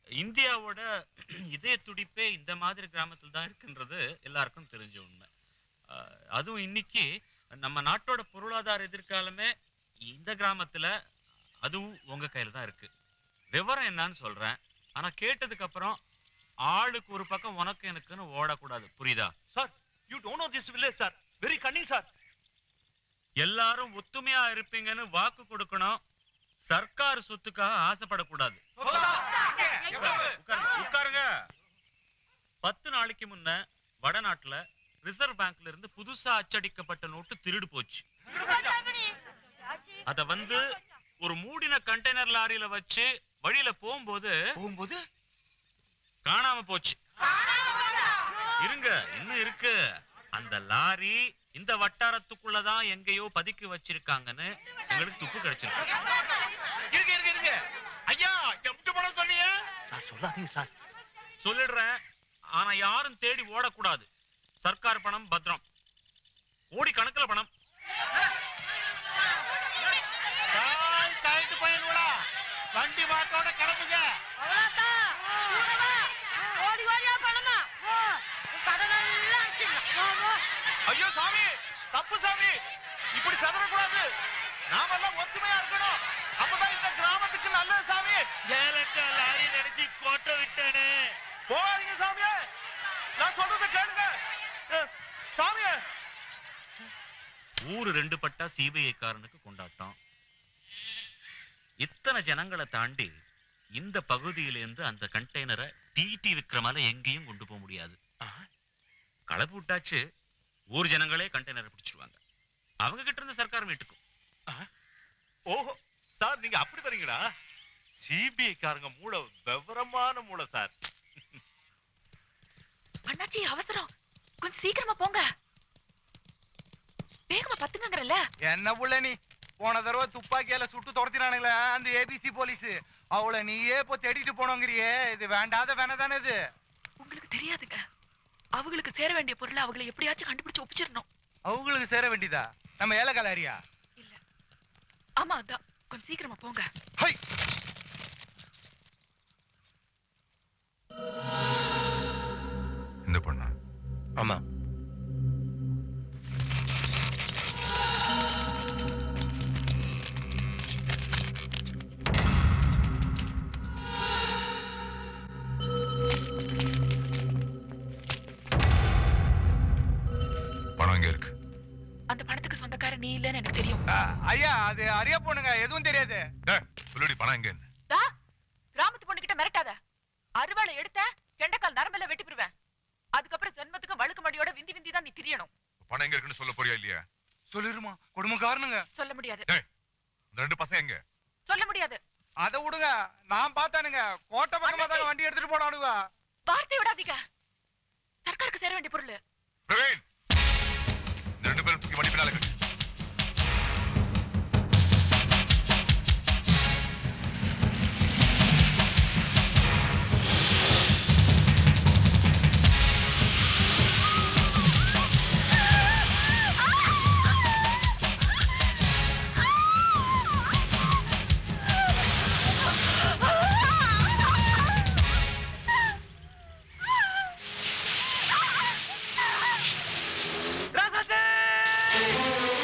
இந்தியாவோட இதய துடிப்பே இந்த மாதிரி கிராமத்தில் தான் இருக்குன்றது எல்லாருக்கும் தெரிஞ்ச உண்மை அஹ், அதுவும் இன்னைக்கு நம்ம நாட்டோட பொருளாதார எதிர்காலமே இந்த கிராமத்துல அதுவும் உங்க கையில தான் இருக்கு விவரம் என்னன்னு சொல்றேன் ஆனா கேட்டதுக்கு அப்புறம் ஆளுக்கு ஒரு பக்கம் உனக்கு எனக்குன்னு ஓடக்கூடாது புரியுதா sir you don't know this village sir very cunning sir எல்லாரும் ஒத்துமையா இருப்பீங்கன்னு வாக்கு கொடுக்கணும் சர்க்கார் சொத்துக்காக ஆசைப்படக்கூடாது உட்காருங்க, உட்காருங்க பத்து நாளைக்கு முன்ன வடநாட்டுல ரிசர்வ் பேங்க்ல இருந்து புதுசா அச்சடிக்கப்பட்ட நோட்டு திருடு போச்சு அத வந்து ஒரு மூடின கண்டெய்னர் லாரியில வச்சு வழியில போகும்போது போகும்போது காணாம போச்சு இருங்க இன்னும் இருக்கு அந்த லாரி இந்த வட்டாரத்துக்குள்ளதான் எங்கேயோ பதுக்கி வச்சிருக்காங்கன்னு எங்களுக்கு துப்பு கிடைச்சிருக்கு இருங்க இருங்க இருங்க ஐயா எப்படி பணம் சொன்னீங்க சார் சொல்லாதீங்க சார் சொல்லிடுறேன் ஆனா யாரும் தேடி ஓடக்கூடாது சர்க்கார் பணம் பத்திரம் கோடி கணக்குல பணம் தாய் தாய்ட்டு பையன்களா வண்டி மாட்டோட கிளம்புங்க ஓடி ஓடியா பணமா ஓ கடனெல்லாம் அடிச்சிடலாம் ஓ, ஓ. ஐயோ சாமி தப்பு சாமி இப்படி சதறக்கூடாது நாமெல்லாம் ஒத்துமையா இருக்கணும் அப்பதான் இந்த கிராமத்துக்கு நல்லது சாமி ஏலக்கா லாரி நினைச்சு கோட்டை விட்டேனே போகாதீங்க சாமியே நான் சொல்றதை கேளுங்க அஹ், சாமியே ஊரு ரெண்டு பட்டா சிபிஐ காரனுக்கு கொண்டாட்டம் இத்தனை ஜனங்களை தாண்டி இந்த பகுதியிலிருந்து அந்த கண்டெய்னரை டிடி விக்ரமால எங்கேயும் கொண்டு போக முடியாது கலப்பு விட்டாச்சு ஊர் ஜனங்களே கண்டெய்னரை பிடிச்சிருவாங்க அவங்க கிட்ட இருந்து சர்க்கார் மீட்டுக்கும் ஓஹோ சார் நீங்க அப்படி வரீங்களா சிபிஐ காரங்க மூளை விவரமான மூளை சார் அண்ணாச்சி அவசரம் கொஞ்சம் சீக்கிரமா போங்க வேகமா பத்துங்கங்கறல என்ன புள்ள நீ போன தடவை துப்பாக்கியால சுட்டு துரத்தினானுங்களே அந்த ஏபிசி போலீஸ் அவளை நீயே இப்போ தேடிட்டு போனோங்கிறியே இது வேண்டாத வேணா தானே இது உங்களுக்கு தெரியாதுங்க அவங்களுக்கு சேர வேண்டிய பொருளை அவங்களை எப்படியாச்சும் கண்டுபிடிச்சு ஒப்பிச்சிடணும் அவங்களுக்கு சேர வேண்டியதா நம்ம ஏலக்காலாரியா இல்ல ஆமா அதான் கொஞ்சம் சீக்கிரமா போங்க ஹை இந்த பொண்ணா ஆமா பணம் எங்க இருக்கு அந்த பணத்துக்கு சொந்தக்கார நீ இல்லன்னு எனக்கு தெரியும் ஆ, ஐயா அது அறியா போனுங்க எதுவும் தெரியாது டேய், சொல்லுடி பணம் எங்க தா கிராமத்து பொண்ணு கிட்ட மிரட்டாத அறுவாளை எடுத்த கெண்டைக்கால் நரம்பெல்லாம் வெட்டி போடுவேன் அதுக்கப்புறம் ஜென்மத்துக்கு வழுக்கு மடியோட விந்தி விந்தி தான் நீ திரியணும் பணம் எங்க இருக்குன்னு சொல்ல போறியா இல்லையா சொல்லிருமா குடும்பக்காரனுங்க சொல்ல முடியாது அந்த ரெண்டு பசங்க எங்க சொல்ல முடியாது அதை விடுங்க நான் பார்த்தானுங்க கோட்டை பக்கமா தாங்க வண்டி எடுத்துட்டு போனானுங்க வார்த்தை விடாதீங்க சர்க்காருக்கு சேர வேண்டிய பொருள் பிரவீன் இந்த ரெண்டு பேரும் தூக்கி வண்டி பின்னால கட்டு ராசாத்தே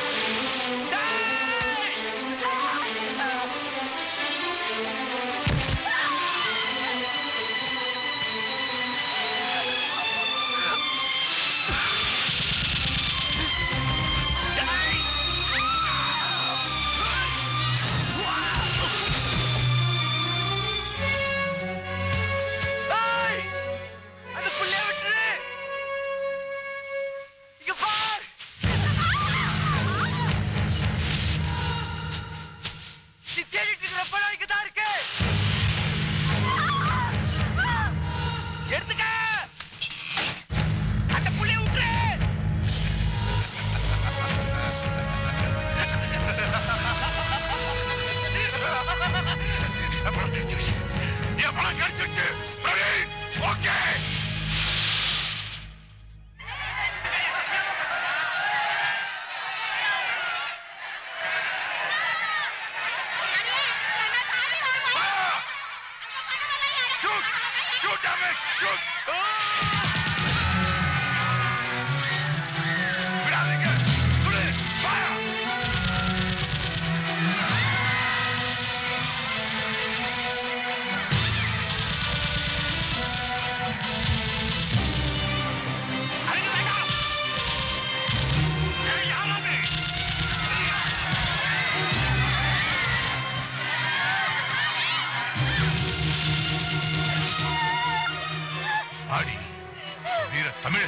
Shoot! Shoot, damn it! Shoot! விடாதீங்க! சுடு! Fire! அடிங்க வேண்டாம்! ஏய், யாராவது? ஆடி வீர தமிழ்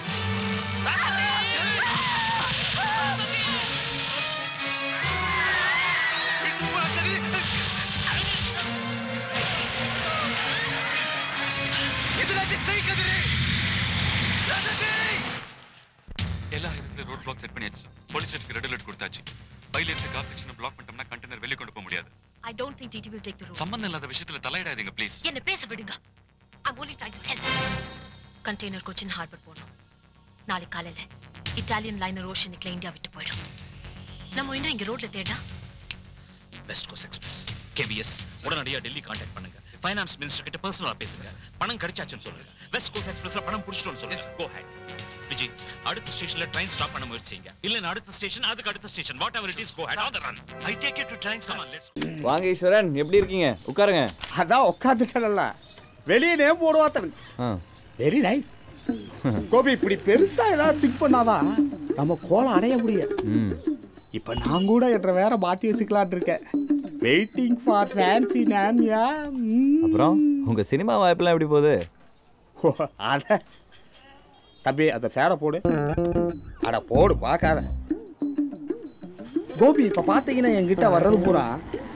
எல்லா இடத்துலயும் ரோட் பிளாக் செட் பண்ணியாச்சு போலீஸ் ஸ்டேஷனுக்கு ரெட் அலர்ட் கொடுத்தாச்சு பைலேன்ஸ் கார் செக்ஷனை பிளாக் பண்ணிட்டோம்னா கண்டெய்னர் வெளிய கொண்டு போக முடியாது I don't think DD will take the route சம்பந்தம் இல்லாத விஷயத்துல தலையிடாதீங்க ப்ளீஸ் என்ன பேச விடுங்க I only trying to help container Cochin harbour போனோம் நாளை காலையில இட்டாலியன் லைனர் ஓஷனுக்குள்ள இந்தியா விட்டு போயிடும் நம்ம இன்னும் இங்க ரோட்ல தேடா வெஸ்ட் கோஸ்ட் எக்ஸ்பிரஸ் கேபிஎஸ் உடனடியா டெல்லி கான்டாக்ட் பண்ணுங்க ஃபைனான்ஸ் மினிஸ்டர் கிட்ட பர்சனலா பேசுங்க பணம் கிடைச்சாச்சுன்னு சொல்லுங்க வெஸ்ட் கோஸ்ட் எக்ஸ்பிரஸ்ல பணம் புடிச்சிட்டோம்னு சொல்லுங்க கோ ஹெட் விஜய் அடுத்த ஸ்டேஷன்ல ட்ரெயின் ஸ்டாப் பண்ண முயற்சிங்க இல்ல அடுத்த ஸ்டேஷன் அதுக்கு அடுத்த station whatever it is go head on the run I take you to train come on let's வாங்க ஈஸ்வரன் எப்படி இருக்கீங்க உட்காருங்க அதான் உட்காந்துட்டல வெளியே நேம் போடுவாத்தனுங்க ஆ வெரி நைஸ் கோபி இப்படி பெருசா ஏதாவது திங்க் பண்ணாதான் நம்ம கோலம் அடைய முடியும் ம் இப்போ நான் கூட என்ற வேற மாத்தி வச்சுக்கலான் இருக்கேன் வெயிட்டிங் ஃபார் ஃபேன்சி நேம்யா அப்புறம் உங்க சினிமா வாய்ப்பெல்லாம் எப்படி போகுது அத தம்பி அந்த ஃபேனை போடு அட போடு பார்க்காத கோபி இப்போ பார்த்தீங்கன்னா என்கிட்ட வர்றது பூரா